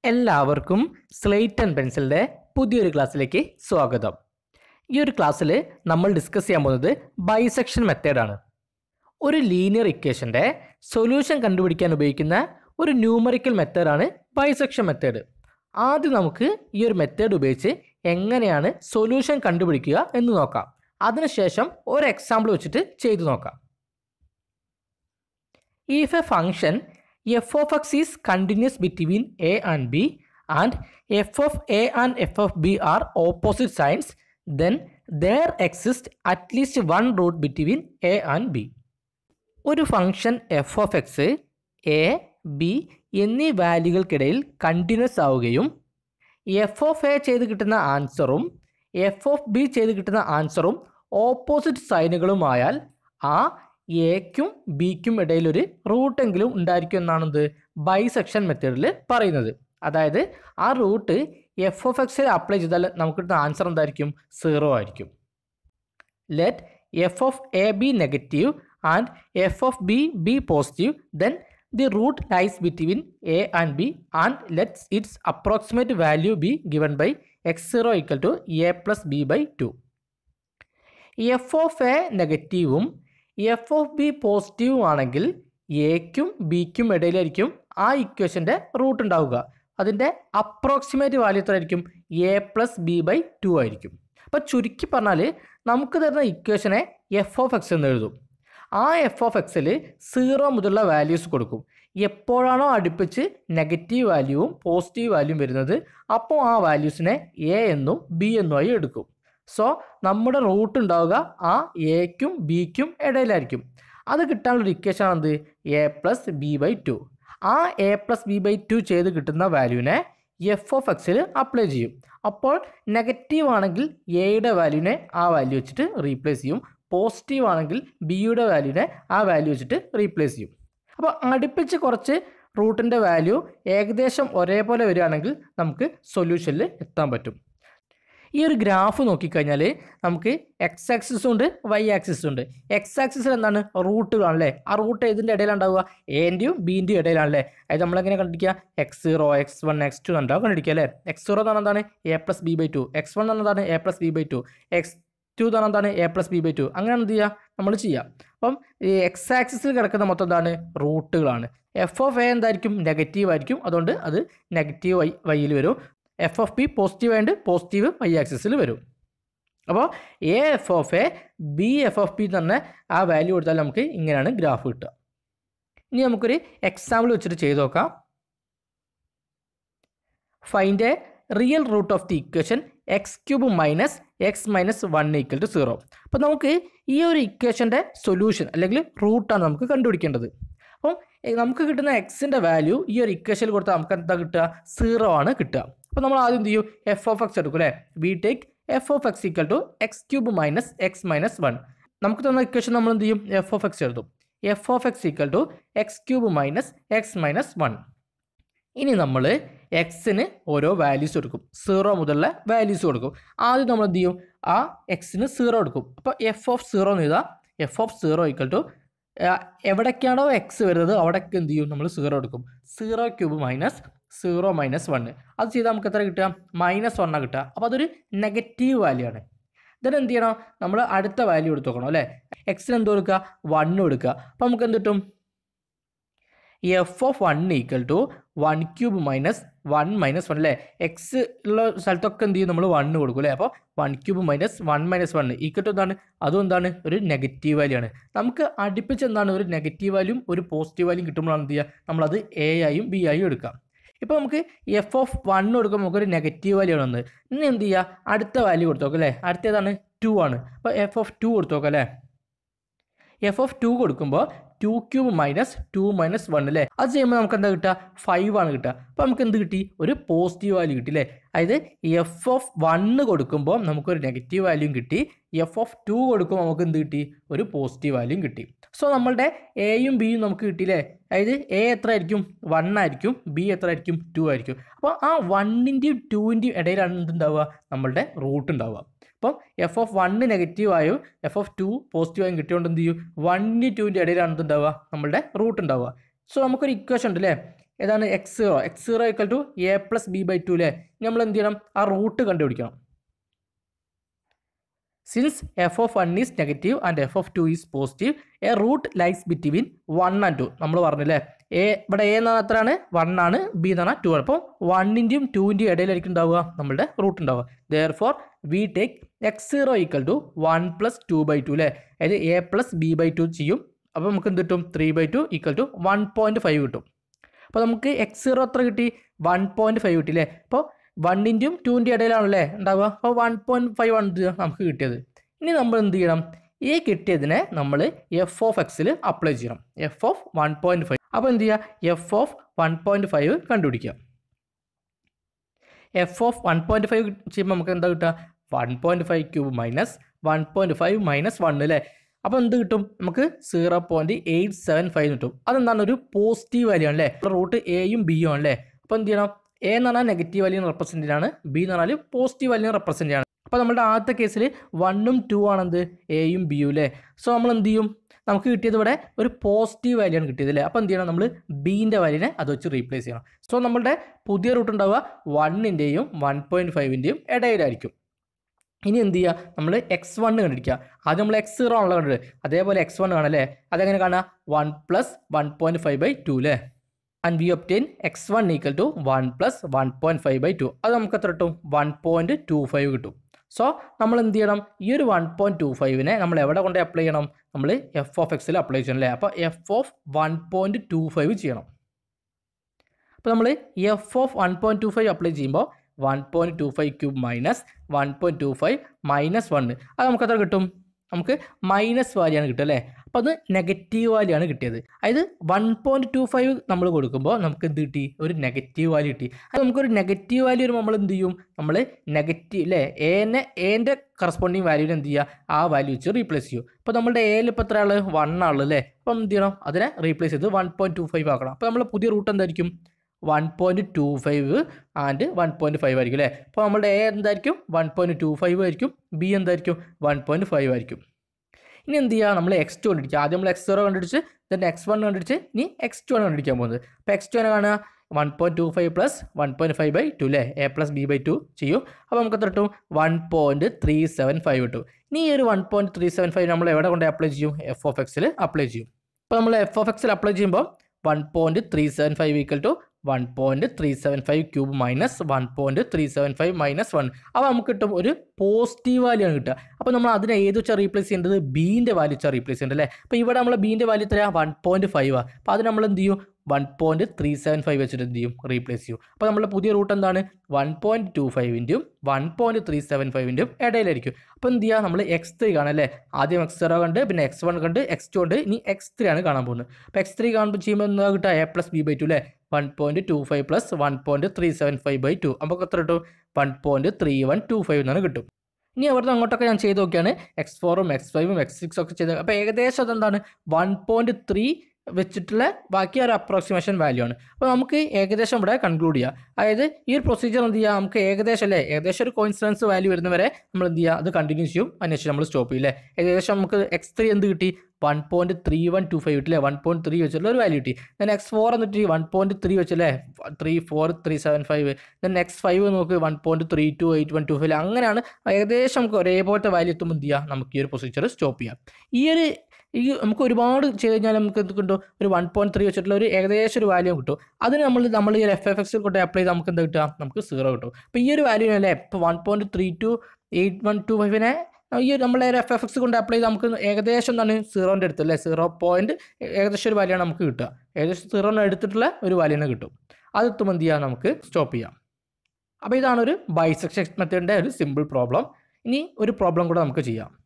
എല്ലാവർക്കും slate and പെൻസിലിൻ്റെ പുതിയൊരു ക്ലാസ്സിലേക്ക് സ്വാഗതം ഈ ഒരു ക്ലാസ്സിൽ നമ്മൾ ഡിസ്കസ് ചെയ്യാൻ പോകുന്നത് ബൈസെക്ഷൻ മെത്തേഡാണ് ഒരു ലീനിയർ ഇക്വേഷൻ്റെ സൊല്യൂഷൻ കണ്ടുപിടിക്കാൻ ഉപയോഗിക്കുന്ന ഒരു ന്യൂമറിക്കൽ മെത്തേഡാണ് ബൈസെക്ഷൻ മെത്തേഡ് ആദ്യം നമുക്ക് ഈ ഒരു മെത്തേഡ് ഉപയോഗിച്ച് എങ്ങനെയാണ് സൊല്യൂഷൻ കണ്ടുപിടിക്കുക എന്ന് നോക്കാം അതിനുശേഷം ഒരു എക്സാമ്പിൾ വെച്ചിട്ട് ചെയ്തു നോക്കാം if a function f of x is continuous between a and b and f of a and f of b are opposite signs then there exists at least one root between a and b ഒരു function f of x a b എന്നീ വാല്യൂകൾക്കിടയിൽ continuous ആവുകയും f of a ചെയ്ത് കിട്ടുന്ന ആൻസറും F of B ചെയ്ത് കിട്ടുന്ന ആൻസറും opposite സൈനുകളുമായാൽ ആ എക്കും ബിക്കും ഇടയിൽ ഒരു റൂട്ടെങ്കിലും ഉണ്ടായിരിക്കും എന്നാണ് ഇത് ബൈസെക്ഷൻ മെത്തേഡിൽ പറയുന്നത് അതായത് ആ റൂട്ട് എഫ് ഓഫ് എക്സിൽ അപ്ലൈ ചെയ്താൽ നമുക്ക് കിട്ടുന്ന ആൻസർ എന്തായിരിക്കും സീറോ ആയിരിക്കും let f of a b negative and f of b b positive then the root lies between a and b and let's its approximate value be given by x zero equal to a plus B by two f of a നെഗറ്റീവും f of b പോസിറ്റീവും ആണെങ്കിൽ എക്കും ബിക്കും ഇടയിലായിരിക്കും ആ ഇക്വേഷൻ്റെ root ഉണ്ടാവുക അതിൻ്റെ approximate value എത്ര ആയിരിക്കും a plus B by two ആയിരിക്കും അപ്പോൾ ചുരുക്കി പറഞ്ഞാൽ നമുക്ക് തരുന്ന ഇക്വേഷനെ എഫ് ഓഫ് എക്സ് എന്ന് എഴുതും ആ എഫ് ഓഫ് എക്സിൽ സീറോ മുതലുള്ള വാല്യൂസ് കൊടുക്കും എപ്പോഴാണോ അടുപ്പിച്ച് നെഗറ്റീവ് വാല്യൂവും പോസിറ്റീവ് വാല്യൂവും വരുന്നത് അപ്പോൾ ആ വാല്യൂസിനെ എ എന്നും ബി എന്നുമായി എടുക്കും സോ നമ്മുടെ റൂട്ട് ഉണ്ടാവുക ആ എക്കും ബിക്കും ഇടയിലായിരിക്കും അത് കിട്ടാനുള്ള ഇക്വേഷൻ ആണ് എന്ത് a plus B by two ആ a plus B by two ചെയ്ത് കിട്ടുന്ന വാല്യൂവിനെ എഫ് ഓഫ് എക്സിൽ അപ്ലൈ ചെയ്യും അപ്പോൾ നെഗറ്റീവ് ആണെങ്കിൽ എയുടെ വാല്യൂവിനെ ആ വാല്യൂ വെച്ചിട്ട് റീപ്ലേസ് ചെയ്യും പോസിറ്റീവ് ആണെങ്കിൽ ബിയുടെ വാല്യൂവിനെ ആ വാല്യൂ വെച്ചിട്ട് റീപ്ലേസ് ചെയ്യും അപ്പോൾ അടുപ്പിച്ച് കുറച്ച് റൂട്ടിൻ്റെ വാല്യൂ ഏകദേശം ഒരേപോലെ വരികയാണെങ്കിൽ നമുക്ക് സൊല്യൂഷനിൽ എത്താൻ പറ്റും ഈ ഒരു ഗ്രാഫ് നോക്കിക്കഴിഞ്ഞാൽ നമുക്ക് എക്സ് ആക്സിസും ഉണ്ട് വൈ ആക്സിസും ഉണ്ട് എക്സ് ആക്സിസിൽ എന്താണ് റൂട്ടുകളാണല്ലേ ആ റൂട്ട് ഏതിൻ്റെ ഇടയിലുണ്ടാവുക എൻ്റെയും ബീൻ്റെയും ഇടയിലാണല്ലേ അതായത് നമ്മളെങ്ങനെ കണ്ടിരിക്കുക x zero x one x two ഉണ്ടാവും കണ്ടിരിക്കുക അല്ലേ എക്സ് സീറോ എന്ന് പറഞ്ഞാൽ എന്താണ് a plus B by two x one എന്നതാണ് a plus B by two x two എന്ന് പറഞ്ഞാൽ എന്താണ് a plus B by two അങ്ങനെ എന്ത് ചെയ്യുക നമ്മൾ ചെയ്യാം അപ്പം ഈ എക്സ് ആക്സിസിൽ കിടക്കുന്ന മൊത്തം എന്താണ് റൂട്ടുകളാണ് എഫ് ഓഫ് എ എന്തായിരിക്കും നെഗറ്റീവ് ആയിരിക്കും അതുകൊണ്ട് അത് നെഗറ്റീവ് വൈ വൈയിൽ വരും എഫ് ഓഫ് ബി പോസിറ്റീവ് ആയിട്ട് പോസിറ്റീവ് വൈ ആക്സിസിൽ വരും അപ്പോൾ a f of a b f of b തന്നെ ആ വാല്യൂ കൊടുത്താൽ നമുക്ക് ഇങ്ങനെയാണ് ഗ്രാഫ് കിട്ടുക ഇനി നമുക്കൊരു എക്സാമ്പിൾ വെച്ചിട്ട് ചെയ്ത് നോക്കാം find a real root of the equation x cube minus x minus one equal to zero അപ്പോൾ നമുക്ക് ഈ ഒരു ഇക്വേഷൻ്റെ സൊല്യൂഷൻ അല്ലെങ്കിൽ റൂട്ടാണ് നമുക്ക് കണ്ടുപിടിക്കേണ്ടത് അപ്പം നമുക്ക് കിട്ടുന്ന എക്സിൻ്റെ വാല്യൂ ഈ ഒരു ഇക്വേഷനിൽ കൊടുത്താൽ നമുക്ക് എന്താ കിട്ടുക സീറോ ആണ് കിട്ടുക അപ്പോൾ നമ്മൾ ആദ്യം എന്ത് ചെയ്യും എഫ് ഓഫ് എക്സ് എടുക്കും അല്ലേ we take f of x equal to x cube minus x minus one നമുക്ക് തന്ന ഇക്വേഷൻ നമ്മൾ എന്ത് ചെയ്യും എഫ് ഓഫ് എക്സ് എഴുതും f of x equal to x cube minus x minus one ഇനി നമ്മൾ എക്സിന് ഓരോ വാല്യൂസ് കൊടുക്കും സീറോ മുതലുള്ള വാല്യൂസ് കൊടുക്കും ആദ്യം നമ്മൾ എന്ത് ചെയ്യും ആ എക്സിന് സീറോ എടുക്കും അപ്പോൾ എഫ് ഓഫ് സീറോ എന്ന് എഴുതാം f of zero equal to എവിടേക്കാണോ എക്സ് വരുന്നത് അവിടേക്ക് എന്ത് ചെയ്യും നമ്മൾ സീറോ എടുക്കും zero cube minus zero minus one അത് ചെയ്താൽ നമുക്ക് എത്ര കിട്ടുക മൈനസ് വണ്ണാണ് കിട്ടുക അപ്പോൾ അതൊരു നെഗറ്റീവ് വാല്യൂ ആണ് ഇതിന് എന്ത് ചെയ്യണം നമ്മൾ അടുത്ത വാല്യൂ എടുത്ത് നോക്കണം അല്ലേ എക്സിന് എന്ത് കൊടുക്കുക വണ്ണ് കൊടുക്കുക അപ്പോൾ നമുക്ക് എന്ത് കിട്ടും f of one equal to one cube minus one minus one അല്ലേ എക്സ് ഉള്ള സ്ഥലത്തൊക്കെ എന്ത് ചെയ്യും നമ്മൾ വണ്ണ് കൊടുക്കും അല്ലേ അപ്പോൾ one cube minus one minus one equal to എന്താണ് അതും എന്താണ് ഒരു നെഗറ്റീവ് വാല്യൂ ആണ് നമുക്ക് അടുപ്പിച്ച് എന്താണ് ഒരു നെഗറ്റീവ് വാല്യൂം ഒരു പോസിറ്റീവ് വാല്യൂം കിട്ടുമ്പോഴാണ് എന്ത് ചെയ്യുക നമ്മളത് എ ആയും ബി ആയും എടുക്കാം ഇപ്പോൾ നമുക്ക് എഫ് ഓഫ് വൺ കൊടുക്കുമ്പോൾ നമുക്കൊരു നെഗറ്റീവ് വാല്യൂ ആണ് വന്നത് ഇനി എന്ത് ചെയ്യുക അടുത്ത വാല്യൂ കൊടുത്തു നോക്കാം അല്ലേ അടുത്ത ഏതാണ് ടു ആണ് അപ്പോൾ എഫ് ഓഫ് ടു കൊടുത്തു നോക്കാം അല്ലേ എഫ് ഓഫ് ടു കൊടുക്കുമ്പോൾ two cube minus two minus one അല്ലേ അത് ചെയ്യുമ്പോൾ നമുക്ക് എന്താ കിട്ടുക ഫൈവ് ആണ് കിട്ടുക അപ്പോൾ നമുക്ക് എന്ത് കിട്ടി ഒരു പോസിറ്റീവ് വാല്യൂ കിട്ടി അല്ലേ അതായത് എഫ് ഓഫ് വണ്ണ് കൊടുക്കുമ്പോൾ നമുക്കൊരു നെഗറ്റീവ് വാല്യൂം കിട്ടി എഫ് ഓഫ് ടു കൊടുക്കുമ്പോൾ നമുക്ക് എന്ത് കിട്ടി ഒരു പോസിറ്റീവ് വാല്യൂം കിട്ടി സോ നമ്മളുടെ എയും ബിയും നമുക്ക് കിട്ടിയില്ലേ അതായത് എ എത്ര ആയിരിക്കും വൺ ആയിരിക്കും ബി എത്ര ആയിരിക്കും ടു ആയിരിക്കും അപ്പോൾ ആ വണ്ണിൻ്റെയും ടൂവിൻ്റെയും ഇടയിലാണ് എന്തുണ്ടാവുക നമ്മളുടെ റൂട്ട് ഉണ്ടാവുക അപ്പം എഫ് ഓഫ് വണ്ണ് നെഗറ്റീവ് ആയും എഫ് ഓഫ് ടു പോസിറ്റീവ് ആയും കിട്ടിയോണ്ട് എന്ത് ചെയ്യും വണ്ണിന് ടുവിൻ്റെ ഇടയിലാണ് എന്തുണ്ടാവുക നമ്മളുടെ റൂട്ട് ഉണ്ടാവുക സോ നമുക്കൊരു ഇക്വേഷൻ ഉണ്ട് അല്ലേ ഏതാണ് x zero x zero equal to a plus B by two അല്ലേ നമ്മൾ എന്ത് ചെയ്യണം ആ റൂട്ട് കണ്ടുപിടിക്കണം since f of one is negative and f of two is positive a root lies between one and two നമ്മൾ പറഞ്ഞില്ലേ A ഇവിടെ A എന്ന് പറഞ്ഞാൽ എത്രയാണ് വൺ ആണ് ബി എന്ന് പറഞ്ഞാൽ ടു ആണ് അപ്പോൾ വണ്ണിൻ്റെയും ടുവിൻ്റെയും ഇടയിലായിരിക്കും ഉണ്ടാവുക നമ്മളുടെ റൂട്ട് ഉണ്ടാവുക therefore we take x zero equal to one plus two by two അല്ലേ അതായത് a plus B by two ചെയ്യും അപ്പോൾ നമുക്ക് എന്ത് കിട്ടും three by two equal to one point five കിട്ടും അപ്പോൾ നമുക്ക് എക്സ് സീറോ എത്ര കിട്ടി വൺ പോയിൻറ്റ് ഫൈവ് കിട്ടി അല്ലേ അപ്പോൾ വണ്ണിൻ്റെയും ടുവിൻ്റെയും ഇടയിലാണല്ലേ ഉണ്ടാവുക അപ്പോൾ വൺ പോയിൻറ്റ് ഫൈവ് ആണ് ഇത് നമുക്ക് കിട്ടിയത് ഇനി നമ്മൾ എന്ത് ചെയ്യണം ഈ കിട്ടിയതിനെ നമ്മൾ എഫ് ഓഫ് എക്സിൽ അപ്ലൈ ചെയ്യണം f of one point five അപ്പോൾ എന്ത് ചെയ്യുക f of one point five കണ്ടുപിടിക്കുക f of one point five ചെയ്യുമ്പോൾ നമുക്ക് എന്താ കിട്ടുക one point five cube minus one point five minus one അല്ലേ അപ്പോൾ എന്ത് കിട്ടും നമുക്ക് zero point eight seven five കിട്ടും അതെന്താണ് ഒരു പോസിറ്റീവ് വാല്യൂ ആണല്ലേ റൂട്ട് എയും ബിയും ആണല്ലേ അപ്പോൾ എന്ത് ചെയ്യണം എ എന്ന് പറഞ്ഞാൽ നെഗറ്റീവ് വാല്യൂ റെപ്രസെൻ്റ് ആണ് ബി എന്ന് പറഞ്ഞാൽ പോസിറ്റീവ് വാല്യൂ റെപ്രസെൻ്റ് ആണ് അപ്പോൾ നമ്മുടെ ആദ്യത്തെ കേസിൽ വണ്ണും ടു ആണെന്ത് എയും ബിയും അല്ലേ സോ നമ്മൾ എന്ത് ചെയ്യും നമുക്ക് കിട്ടിയത് ഇവിടെ ഒരു പോസിറ്റീവ് വാല്യൂ ആണ് കിട്ടിയത് അല്ലേ അപ്പോൾ എന്ത് ചെയ്യണം നമ്മൾ ബീൻ്റെ വാല്യൂനെ അത് വെച്ച് റീപ്ലേസ് ചെയ്യണം സോ നമ്മളുടെ പുതിയ റൂട്ട് ഉണ്ടാവുക വണ്ണിൻ്റെയും വൺ പോയിൻറ്റ് ഫൈവിൻ്റെയും ഇടയിലായിരിക്കും ഇനി എന്ത് ചെയ്യുക നമ്മൾ എക്സ് വൺ കണ്ടിരിക്കുക ആദ്യം നമ്മൾ എക്സ് സീറോ ആണല്ലോ കണ്ടത് അതേപോലെ എക്സ് വൺ കാണല്ലേ അതെങ്ങനെ കാണുക one plus one point five by two അല്ലേ and we obtain x one equal to one plus one point five by two അത് നമുക്ക് എത്ര കിട്ടും വൺ പോയിൻറ്റ് ടു ഫൈവ് കിട്ടും സോ നമ്മൾ എന്ത് ചെയ്യണം ഈ ഒരു വൺ പോയിൻറ്റ് ടു ഫൈവിനെ നമ്മൾ എവിടെ കൊണ്ട് അപ്ലൈ ചെയ്യണം നമ്മൾ എഫ് ഓഫ് എക്സിൽ അപ്ലൈ ചെയ്യണം അല്ലേ അപ്പോൾ f of one point two five ചെയ്യണം അപ്പോൾ നമ്മൾ f of one point two five apply ചെയ്യുമ്പോൾ one point two five cube minus one point two five minus one അത് നമുക്ക് എത്ര കിട്ടും നമുക്ക് മൈനസ് വാല്യൂ ആണ് കിട്ടുക അല്ലേ അപ്പോൾ അത് നെഗറ്റീവ് വാല്യൂ ആണ് കിട്ടിയത് അതായത് വൺ പോയിൻറ്റ് ടു ഫൈവ് നമ്മൾ കൊടുക്കുമ്പോൾ നമുക്ക് എന്ത് കിട്ടി ഒരു നെഗറ്റീവ് വാല്യൂ കിട്ടി അത് നമുക്കൊരു നെഗറ്റീവ് വാല്യൂ വരുമ്പോൾ നമ്മൾ എന്ത് ചെയ്യും നമ്മൾ നെഗറ്റീവ് അല്ലേ എനെ എൻ്റെ കറസ്പോണ്ടിങ് വാല്യൂവിന് എന്ത് ചെയ്യുക ആ വാല്യൂ വെച്ച് റീപ്ലേസ് ചെയ്യും അപ്പോൾ നമ്മുടെ എയിൽ ഇപ്പോൾ എത്ര ആൾ വൺ ആള് അല്ലേ അപ്പോൾ എന്ത് ചെയ്യണം അതിനെ റീപ്ലേസ് ചെയ്ത് വൺ പോയിൻറ്റ് ടു ഫൈവ് ആക്കണം അപ്പോൾ നമ്മൾ പുതിയ റൂട്ട് എന്തായിരിക്കും one point two five and one point five ആയിരിക്കും അല്ലേ അപ്പോൾ നമ്മുടെ എ എന്തായിരിക്കും വൺ പോയിൻറ്റ് ടു ഫൈവ് ആയിരിക്കും ബി എന്തായിരിക്കും വൺ പോയിൻറ്റ് ഫൈവ് ആയിരിക്കും ഇനി എന്ത് ചെയ്യുക നമ്മൾ എക്സ് ടു കണ്ടുപിടിക്കുക ആദ്യം നമ്മൾ എക്സ് സീറോ കണ്ടുപിടിച്ച് ദെൻ എക്സ് വൺ കണ്ടുപിടിച്ച് ഇനി എക്സ് ടു ആണ് കണ്ടുപിടിക്കാൻ പോകുന്നത് അപ്പോൾ എക്സ് ടു ആണ് കാണുക one point two five plus one point five by two അല്ലേ a plus B by two ചെയ്യും അപ്പോൾ നമുക്ക് എത്ര കിട്ടും one point three seven five കിട്ടും ഇനി ഈ ഒരു one point three seven five നമ്മൾ എവിടെ കൊണ്ട് അപ്ലൈ ചെയ്യും എഫ് ഓഫ് എക്സിൽ അപ്ലൈ ചെയ്യും അപ്പോൾ നമ്മൾ എഫ് ഓഫ് എക്സിൽ അപ്ലൈ ചെയ്യുമ്പോൾ one point three seven five equal to one point three seven five cube minus one point three seven five minus one അപ്പോൾ നമുക്ക് കിട്ടും ഒരു പോസിറ്റീവ് വാല്യൂ ആണ് കിട്ടുക അപ്പോൾ നമ്മൾ അതിനെ ഏത് വെച്ചാൽ റീപ്ലേസ് ചെയ്യേണ്ടത് ബീൻ്റെ വാല്യൂ വെച്ചാൽ റീപ്ലേസ് ചെയ്യേണ്ടത് അല്ലേ അപ്പോൾ ഇവിടെ നമ്മൾ ബീൻ്റെ വാല്യൂ എത്രയാണ് വൺ പോയിൻറ്റ് ഫൈവ് ആണ് അപ്പോൾ അത് നമ്മൾ എന്ത് ചെയ്യും one point three seven five വെച്ചിട്ട് എന്ത് ചെയ്യും റീപ്ലേസ് ചെയ്യും അപ്പോൾ നമ്മുടെ പുതിയ റൂട്ട് എന്താണ് വൺ പോയിൻറ്റ് ടു ഫൈവിൻ്റെയും വൺ പോയിൻറ്റ് ത്രീ സെവൻ ഫൈവിൻ്റെയും ഇടയിലായിരിക്കും അപ്പോൾ എന്ത് ചെയ്യുക നമ്മൾ എക്സ് ത്രീ കാണാം അല്ലേ ആദ്യം എക്സ് സീറോ കണ്ട് പിന്നെ എക്സ് വൺ കണ്ട് എക്സ് ടു ഉണ്ട് ഇനി എക്സ് ത്രീ ആണ് കാണാൻ പോകുന്നത് അപ്പോൾ എക്സ് ത്രീ കാണുമ്പോൾ ചെയ്യുമ്പോൾ എന്താ കിട്ടുക A plus B by two അല്ലേ one point two five plus one point three seven five by two അപ്പോൾ എത്ര കിട്ടും one point three one two five എന്നാണ് കിട്ടും ഇനി അവിടുന്ന് അങ്ങോട്ടൊക്കെ ഞാൻ ചെയ്ത് നോക്കിയാണ് എക്സ് ഫോറും എക്സ് ഫൈവും എക്സ് സിക്സും ഒക്കെ ചെയ്ത് അപ്പോൾ ഏകദേശം അതെന്താണ് വൺ പോയിൻറ്റ് ത്രീ വെച്ചിട്ടുള്ള ബാക്കി ഒരു അപ്രോക്സിമേഷൻ വാല്യൂ ആണ് അപ്പോൾ നമുക്ക് ഏകദേശം ഇവിടെ കൺക്ലൂഡ് ചെയ്യാം അതായത് ഈ ഒരു പ്രൊസീജിയർ എന്ത് ചെയ്യുക നമുക്ക് ഏകദേശം അല്ലേ ഏകദേശം ഒരു കോയിൻസിഡൻസ് വാല്യൂ വരുന്നവരെ നമ്മൾ എന്ത് ചെയ്യുക അത് കണ്ടിന്യൂ ചെയ്യും അതിനുശേഷം നമ്മൾ സ്റ്റോപ്പ് ചെയ്യും അല്ലേ ഏകദേശം നമുക്ക് എക്സ് ത്രീ എന്ത് കിട്ടി one point three one two five കിട്ടില്ലേ വൺ പോയിൻറ്റ് ത്രീ വെച്ചിട്ടുള്ള ഒരു വാല്യൂ കിട്ടി ദെൻ എക്സ് ഫോർ എന്നിട്ട് വൺ പോയിൻറ്റ് ത്രീ വെച്ചല്ലേ three four three seven five then X five നോക്ക് one point three two eight one two five അങ്ങനെയാണ് ഏകദേശം നമുക്ക് ഒരേപോലത്തെ വാല്യൂ എത്തുമ്പോൾ എന്ത് ചെയ്യുക നമുക്ക് ഈ ഒരു പ്രൊസീജിയർ സ്റ്റോപ്പ് ചെയ്യാം ഈ ഒരു ഈ നമുക്ക് ഒരുപാട് ചെയ്ത് കഴിഞ്ഞാൽ നമുക്ക് എന്ത് കിട്ടും ഒരു വൺ പോയിൻറ്റ് ത്രീ വെച്ചിട്ടുള്ള ഒരു ഏകദേശം ഒരു വാല്യൂ കിട്ടും അതിന് നമ്മൾ നമ്മൾ ഈ ഒരു എഫ് എഫ് എക്സിൽ കൊണ്ട് അപ്ലൈ ചെയ്ത് നമുക്ക് എന്താ കിട്ടുക നമുക്ക് സീറോ കിട്ടും അപ്പോൾ ഈ ഒരു വാല്യൂ അല്ലേ ഇപ്പോൾ one point three two eight one two ഫൈവിനെ ഈ ഒരു നമ്മളെ എഫ് എഫ് എക്സ് കൊണ്ട് അപ്ലൈ ചെയ്ത് നമുക്ക് ഏകദേശം എന്താണ് സീറോൻ്റെ അടുത്ത് അല്ലേ സീറോ പോയിൻറ്റ് ഏകദേശം ഒരു വാല്യൂ ആണ് നമുക്ക് കിട്ടുക ഏകദേശം സീറോനെ എടുത്തിട്ടുള്ള ഒരു വാല്യൂനെ കിട്ടും അത് എത്തുമ്പോൾ എന്ത് ചെയ്യാം നമുക്ക് സ്റ്റോപ്പ് ചെയ്യാം അപ്പോൾ ഇതാണ് ഒരു ബൈസെക്ഷൻ മെത്തേഡിൻ്റെ ഒരു സിമ്പിൾ പ്രോബ്ലം ഇനി ഒരു പ്രോബ്ലം കൂടെ നമുക്ക് ചെയ്യാം